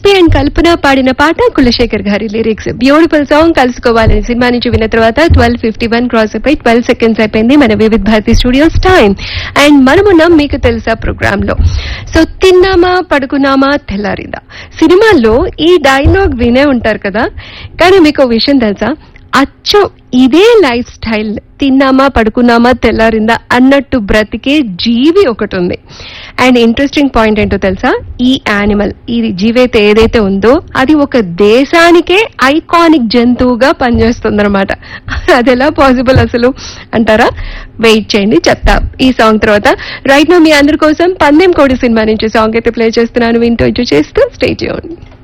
SP and కల్పన పాడిన పాట కులశేఖర్ గారి lyrics beautiful song Kalusukovalani cinema నుంచి విన్న తర్వాత ట్వెల్వ్ ఫిఫ్టీ వన్ క్రాస్ అయిపోయి ట్వెల్వ్ సెకండ్స్ అయిపోయింది మన వివిధ భారతి స్టూడియోస్ టైం అండ్ మనమున్నాం మీకు తెలుసా ప్రోగ్రామ్ లో సో తిన్నామా పడుకున్నామా తెల్లారిందా సినిమాల్లో ఈ డైలాగ్ వినే ఉంటారు కదా కానీ మీకు ఓ విషయం తెలుసా అచ్చం ఇదే లైఫ్ స్టైల్ తిన్నామా పడుకున్నామా తెల్లారిందా అన్నట్టు బ్రతికే జీవి ఒకటి ఉంది అండ్ ఇంట్రెస్టింగ్ పాయింట్ ఏంటో తెలుసా ఈ యానిమల్ ఈ జీవి అయితే ఏదైతే ఉందో అది ఒక దేశానికే ఐకానిక్ జంతువుగా పనిచేస్తుందన్నమాట అది ఎలా పాసిబుల్ అసలు అంటారా వెయిట్ చేయండి చెప్తా ఈ సాంగ్ తర్వాత రైట్ నో మీ అందరి కోసం పందెం కోడి సినిమా నుంచి సాంగ్ అయితే ప్లే చేస్తున్నాను వింటూ ఎంజాయ్ చేస్తూ స్టే చేయండి